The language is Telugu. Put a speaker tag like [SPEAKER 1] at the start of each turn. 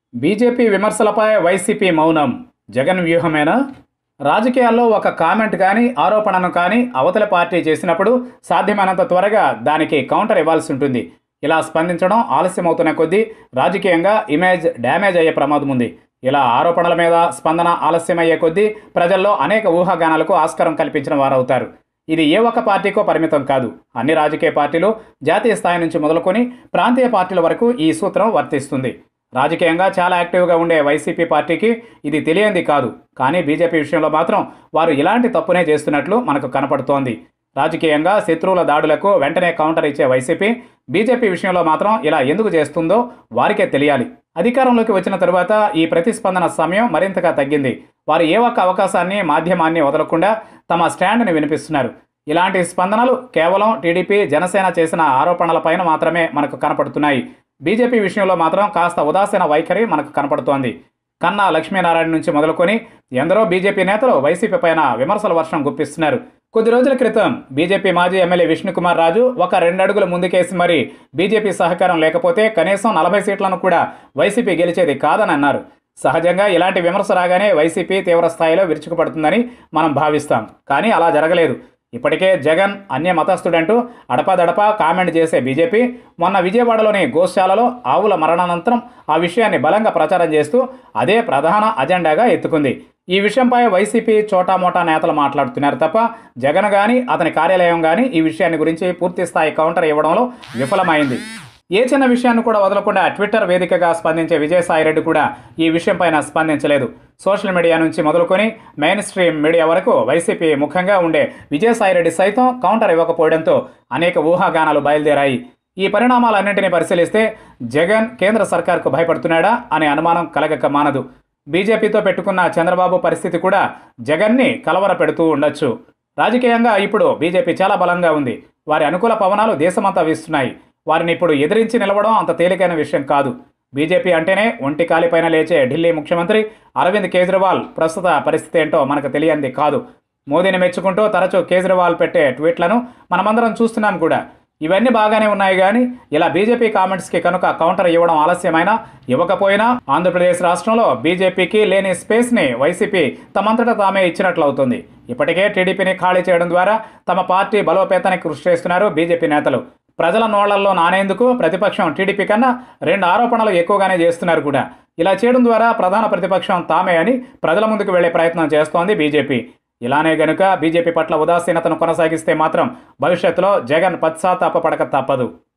[SPEAKER 1] బీజేపీ విమర్శలపై వైసీపీ మౌనం జగన్ వ్యూహమేనా రాజకీయాల్లో ఒక కామెంట్ కానీ ఆరోపణను కానీ అవతల పార్టీ చేసినప్పుడు సాధ్యమైనంత త్వరగా దానికి కౌంటర్ ఇవ్వాల్సి ఉంటుంది ఇలా స్పందించడం ఆలస్యమవుతున్న కొద్దీ రాజకీయంగా ఇమేజ్ డ్యామేజ్ అయ్యే ప్రమాదం ఉంది ఇలా ఆరోపణల మీద స్పందన ఆలస్యమయ్యే కొద్దీ ప్రజల్లో అనేక ఊహాగానాలకు ఆస్కారం కల్పించిన వారవుతారు ఇది ఏ ఒక్క పార్టీకో పరిమితం కాదు అన్ని రాజకీయ పార్టీలు జాతీయ స్థాయి నుంచి మొదలుకొని ప్రాంతీయ పార్టీల వరకు ఈ సూత్రం వర్తిస్తుంది రాజకీయంగా చాలా యాక్టివ్గా ఉండే వైసీపీ పార్టీకి ఇది తెలియంది కాదు కానీ బీజేపీ విషయంలో మాత్రం వారు ఇలాంటి తప్పునే చేస్తున్నట్లు మనకు కనపడుతోంది రాజకీయంగా శత్రువుల దాడులకు వెంటనే కౌంటర్ ఇచ్చే వైసీపీ బీజేపీ విషయంలో మాత్రం ఇలా ఎందుకు చేస్తుందో వారికే తెలియాలి అధికారంలోకి వచ్చిన తరువాత ఈ ప్రతిస్పందన సమయం మరింతగా తగ్గింది వారు ఏ ఒక్క అవకాశాన్ని మాధ్యమాన్ని వదలకుండా తమ స్టాండ్ని వినిపిస్తున్నారు ఇలాంటి స్పందనలు కేవలం టీడీపీ జనసేన చేసిన ఆరోపణలపైన మాత్రమే మనకు కనపడుతున్నాయి బీజేపీ విషయంలో మాత్రం కాస్త ఉదాసీన వైఖరి మనకు కనపడుతోంది కన్నా లక్ష్మీనారాయణ నుంచి మొదలుకొని ఎందరో బీజేపీ నేతలు వైసీపీ పైన విమర్శల వర్షం గుప్పిస్తున్నారు కొద్ది రోజుల క్రితం బీజేపీ మాజీ ఎమ్మెల్యే విష్ణుకుమార్ రాజు ఒక రెండడుగులు ముందుకేసి మరి బీజేపీ సహకారం లేకపోతే కనీసం నలభై సీట్లను కూడా వైసీపీ గెలిచేది కాదని అన్నారు సహజంగా ఇలాంటి విమర్శ రాగానే వైసీపీ తీవ్ర స్థాయిలో విరుచుకుపడుతుందని మనం భావిస్తాం కానీ అలా జరగలేదు ఇప్పటికే జగన్ అన్య మతస్థుడంటూ అడపాదడపా కామెంట్ చేసే బీజేపీ మొన్న విజయవాడలోని గోశాలలో ఆవుల మరణానంతరం ఆ విషయాన్ని బలంగా ప్రచారం చేస్తూ అదే ప్రధాన అజెండాగా ఎత్తుకుంది ఈ విషయంపై వైసీపీ చోటామోటా నేతలు మాట్లాడుతున్నారు తప్ప జగన్ కానీ అతని కార్యాలయం కానీ ఈ విషయాన్ని గురించి పూర్తి స్థాయి కౌంటర్ ఇవ్వడంలో విఫలమైంది ఏ చిన్న విషయాన్ని కూడా వదలకుండా ట్విట్టర్ వేదికగా స్పందించే విజయసాయిరెడ్డి కూడా ఈ విషయంపైన స్పందించలేదు సోషల్ మీడియా నుంచి మొదలుకొని మెయిన్ స్ట్రీమ్ మీడియా వరకు వైసీపీ ముఖంగా ఉండే విజయసాయిరెడ్డి సైతం కౌంటర్ ఇవ్వకపోవడంతో అనేక ఊహాగానాలు బయలుదేరాయి ఈ పరిణామాలన్నింటినీ పరిశీలిస్తే జగన్ కేంద్ర సర్కార్కు భయపడుతున్నాడా అనే అనుమానం కలగక మానదు బీజేపీతో పెట్టుకున్న చంద్రబాబు పరిస్థితి కూడా జగన్ని కలవర పెడుతూ ఉండొచ్చు రాజకీయంగా ఇప్పుడు బీజేపీ చాలా బలంగా ఉంది వారి అనుకూల పవనాలు దేశమంతా వీస్తున్నాయి వారిని ఇప్పుడు ఎదిరించి నిలవడం అంత తేలికైన విషయం కాదు బీజేపీ అంటేనే ఒంటి కాలిపైన లేచే ఢిల్లీ ముఖ్యమంత్రి అరవింద్ కేజ్రీవాల్ ప్రస్తుత పరిస్థితి ఏంటో మనకు తెలియంది కాదు మోదీని మెచ్చుకుంటూ తరచూ కేజ్రీవాల్ పెట్టే ట్వీట్లను మనమందరం చూస్తున్నాం కూడా ఇవన్నీ బాగానే ఉన్నాయి కానీ ఇలా బీజేపీ కామెంట్స్కి కనుక కౌంటర్ ఇవ్వడం ఆలస్యమైనా ఇవ్వకపోయినా ఆంధ్రప్రదేశ్ రాష్ట్రంలో బీజేపీకి లేని స్పేస్ని వైసీపీ తమంతటా తామే ఇచ్చినట్లు అవుతుంది ఇప్పటికే టీడీపీని ఖాళీ చేయడం ద్వారా తమ పార్టీ బలోపేతానికి కృషి చేస్తున్నారు బీజేపీ నేతలు ప్రజల నోళ్లలో నానేందుకు ప్రతిపక్షం టీడీపీ కన్నా రెండు ఆరోపణలు ఎక్కువగానే చేస్తున్నారు కూడా ఇలా చేయడం ద్వారా ప్రధాన ప్రతిపక్షం తామే అని ప్రజల ముందుకు వెళ్లే ప్రయత్నం చేస్తోంది బీజేపీ ఇలానే గనుక బీజేపీ పట్ల ఉదాసీనతను కొనసాగిస్తే మాత్రం భవిష్యత్తులో జగన్ పశ్చాత్తాప పడక తప్పదు